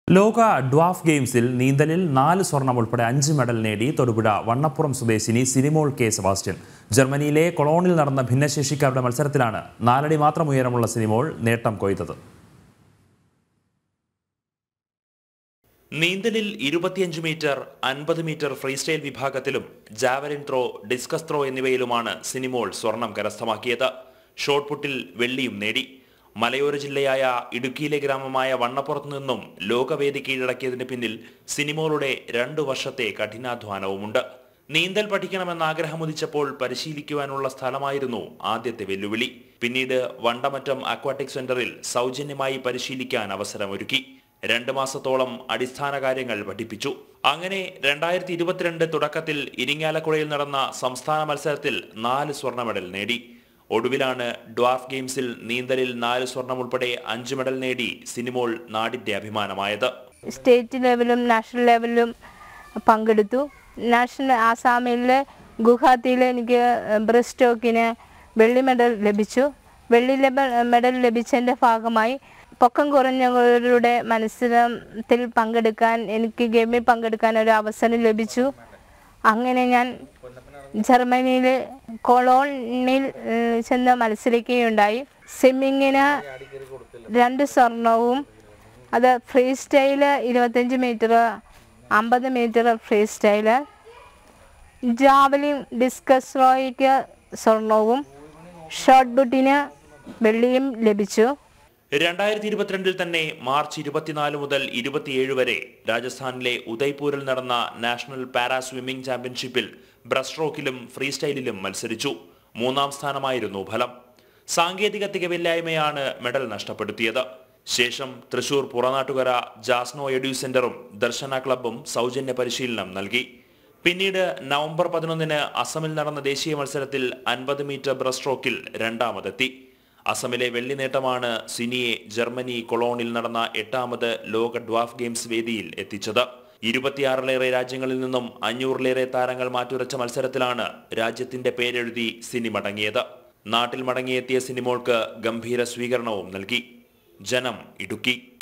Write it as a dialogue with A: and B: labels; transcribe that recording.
A: ലോക ഡ്വാഫ് ഗെയിംസിൽ നീന്തലിൽ നാല് സ്വർണം ഉൾപ്പെടെ അഞ്ച് മെഡൽ നേടി തൊടുപുഴ വണ്ണപ്പുറം സ്വദേശിനി സിനിമോൾ കെ സെബാസ്റ്റ്യൻ ജർമ്മനിയിലെ കൊളോണിൽ നടന്ന ഭിന്നശേഷിക്കാരുടെ മത്സരത്തിലാണ് നാലടി മാത്രം ഉയരമുള്ള സിനിമോൾ നേട്ടം കൊയ്തത്
B: നീന്തലിൽ ഇരുപത്തിയഞ്ച് മീറ്റർ അൻപത് മീറ്റർ ഫ്രീസ്റ്റൈൽ വിഭാഗത്തിലും ജാവലിൻ ത്രോ ഡിസ്കസ് ത്രോ എന്നിവയിലുമാണ് സിനിമോൾ സ്വർണം കരസ്ഥമാക്കിയത് ഷോട്ട് പുട്ടിൽ വെള്ളിയും നേടി മലയോര ജില്ലയായ ഇടുക്കിയിലെ ഗ്രാമമായ വണ്ണപ്പുറത്തു നിന്നും ലോകവേദി കീഴടക്കിയതിന് പിന്നിൽ സിനിമോളുടെ രണ്ടു വർഷത്തെ കഠിനാധ്വാനവുമുണ്ട് നീന്തൽ പഠിക്കണമെന്ന ആഗ്രഹമുദിച്ചപ്പോൾ പരിശീലിക്കുവാനുള്ള സ്ഥലമായിരുന്നു ആദ്യത്തെ വെല്ലുവിളി പിന്നീട് വണ്ടമറ്റം അക്വാട്ടിക് സെന്ററിൽ സൗജന്യമായി പരിശീലിക്കാൻ അവസരമൊരുക്കി രണ്ട് മാസത്തോളം അടിസ്ഥാന കാര്യങ്ങൾ പഠിപ്പിച്ചു അങ്ങനെ രണ്ടായിരത്തി ഇരുപത്തിരണ്ട് തുടക്കത്തിൽ ഇരിങ്ങാലക്കുടയിൽ നടന്ന സംസ്ഥാന മത്സരത്തിൽ നാല് സ്വർണ്ണ മെഡൽ നേടി ഒടുവിലാണ് ഡ്വാർഫ് ഗെയിംസിൽ നീന്തലിൽ നാല് സ്വർണം ഉൾപ്പെടെ അഞ്ച് മെഡൽ നേടി സിനിമോൾ നാടിന്റെ അഭിമാനമായത്
C: സ്റ്റേറ്റ് ലെവലും നാഷണൽ ലെവലിലും പങ്കെടുത്തു നാഷണൽ ആസാമിലെ ഗുവാഹത്തിയിൽ എനിക്ക് ബ്രസ്റ്റ് സ്റ്റോക്കിന് വെള്ളി മെഡൽ ലഭിച്ചു വെള്ളി ലെബ- മെഡൽ ലഭിച്ചതിൻ്റെ ഭാഗമായി പൊക്കം കുറഞ്ഞവരുടെ മത്സരത്തിൽ പങ്കെടുക്കാൻ എനിക്ക് ഗെയിമിൽ പങ്കെടുക്കാൻ ഒരു അവസരം ലഭിച്ചു അങ്ങനെ ഞാൻ ജർമ്മനിയിൽ കൊളോണിൽ ഏഹ്, ചെന്ന് മത്സരിക്കുകയുണ്ടായി സ്വിമ്മിങ്ങിന് രണ്ട് സ്വർണവും അത് ഫ്രീ സ്റ്റൈല് ഇരുപത്തഞ്ച് മീറ്റർ അമ്പത് metre free style javelin discus ത്രോയ്ക്ക് സ്വർണവും ഷോട്ട് ബുട്ടിന് വെള്ളിയും ലഭിച്ചു
B: രണ്ടായിരത്തി ഇരുപത്തിരണ്ടിൽ തന്നെ മാർച്ച് ഇരുപത്തിനാല് മുതൽ ഇരുപത്തിയേഴ് വരെ രാജസ്ഥാനിലെ ഉദയ്പൂരിൽ നടന്ന നാഷണൽ പാരാ സ്വിമ്മിംഗ് ചാമ്പ്യൻഷിപ്പിൽ ബ്രസ്റ്റ് സ്ട്രോക്കിലും ഫ്രീ സ്റ്റൈലിലും മത്സരിച്ചു മൂന്നാം സ്ഥാനമായിരുന്നു ഫലം സാങ്കേതിക തികവില്ലായ്മയാണ് മെഡൽ നഷ്ടപ്പെടുത്തിയത് ശേഷം തൃശൂർ പുറനാട്ടുകര ജാസ്നോ എഡ്യൂ സെന്ററും ദർശന ക്ലബും സൗജന്യ പരിശീലനം നൽകി പിന്നീട് നവംബർ പതിനൊന്നിന് അസമിൽ നടന്ന ദേശീയ മത്സരത്തിൽ അൻപത് മീറ്റർ ബ്രസ്റ്റ് സ്ട്രോക്കിൽ രണ്ടാമതെത്തി അസമിലെ വെള്ളി നേട്ടമാണ് സിനിയെ ജർമ്മനി കൊളോണിൽ നടന്ന എട്ടാമത് ലോക ഡ്വാഫ് ഗെയിംസ് വേദിയിൽ എത്തിച്ചത് ഇരുപത്തിയാറിലേറെ രാജ്യങ്ങളിൽ നിന്നും അഞ്ഞൂറിലേറെ താരങ്ങൾ മാറ്റുരച്ച മത്സരത്തിലാണ് രാജ്യത്തിന്റെ പേരെഴുതി സിനി മടങ്ങിയത് നാട്ടിൽ മടങ്ങിയെത്തിയ സിനിമോൾക്ക് ഗംഭീര സ്വീകരണവും നൽകി ജനം ഇടുക്കി